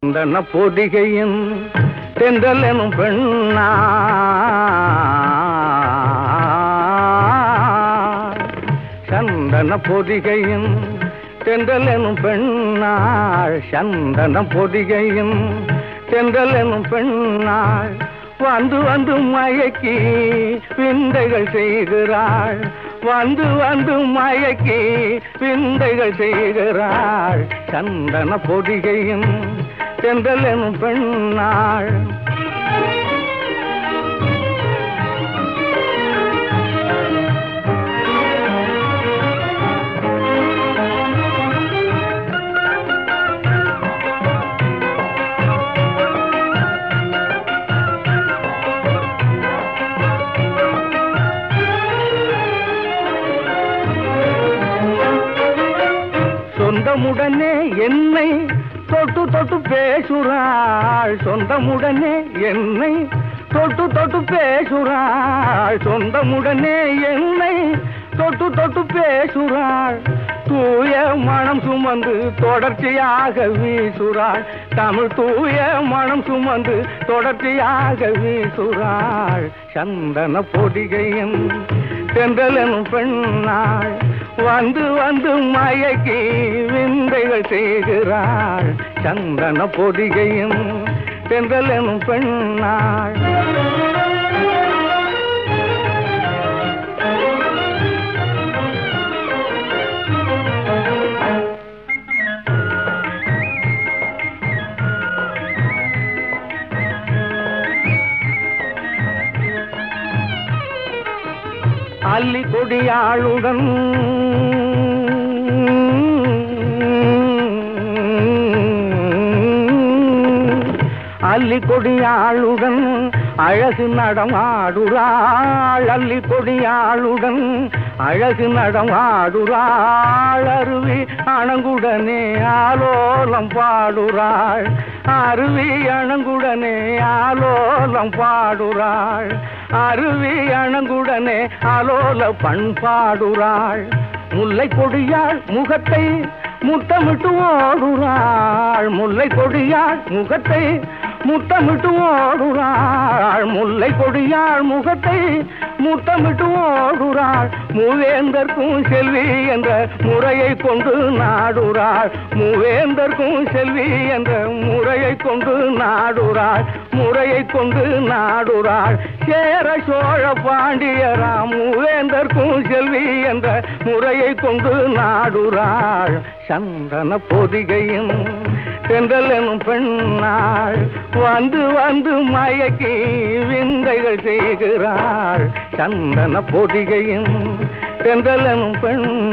சந்தன பொதிகையின் தென்றல் எனும் பெண்ணா சந்தன பொதிகையின் தென்றல் எனும் பெண்ணாள் சந்தன பொதிகையின் தென்றல் எனும் பெண்ணாள் வந்து வந்து மயக்கி விந்தைகள் செய்கிறாள் வந்து வந்து மயக்கி விந்தைகள் செய்கிறாள் சந்தன பொதிகையின் தென்றல் எனும் பெண்ணாள் சொந்தமுடனே என்னை தொட்டு தொட்டு பேசுறாள் சொந்தமுடனே என்னை தொட்டு தொட்டு பேசுறாள் சொந்தமுடனே என்னை தொட்டு தொட்டு பேசுறாள் தூய மனம் சுமந்து தொடர்ச்சியாக வீசுறாள் தமிழ் தூய மனம் சுமந்து தொடர்ச்சியாக வீசுறாள் சந்தன பொதிகையின் தென்றலனும் பெண்ணாள் வந்து வந்து மயக்கி விந்தைகள் செய்கிறாள் சந்தன பொதிகையும் தென்றலனும் பெண்ணாள் அல்லி கொடியாளுடன் அல்லி கொடியாளுடன் அழகு நடமாடுறாள் அல்லி கொடியாளுடன் அழகு நடமாடுறாள் அருவி அணங்குடனே ஆலோலம் பாடுறாள் அருவி அணங்குடனே ஆலோலம் பாடுறாள் அருவி அணங்குடனே அலோல பண்பாடுறாள் முல்லை கொடியாள் முகத்தை முத்தமிட்டு ஓடுறாள் முல்லை கொடியாள் முகத்தை முத்தமிட்டு ஓடுறாள் முல்லை கொடியாள் முகத்தை முத்தமிட்டு ஓடுறாள் மூவேந்தர்க்கும் செல்வி என்ற முறையை கொண்டு நாடுறாள் மூவேந்தர்க்கும் செல்வி என்ற முறையை கொண்டு நாடுறாள் முறையை கொண்டு நாடுறாள் சேர சோழ பாண்டியராம் மூவேந்தர்க்கும் செல்வி என்ற முறையை கொண்டு நாடுறாள் சந்தன பொதிகையும் தென்றல் எனும் பெண்ணாள் வந்து வந்து மயக்கி விந்தைகள் செய்கிறாள் சந்தன பொதிகையும் தென்றல் எனும் பெண்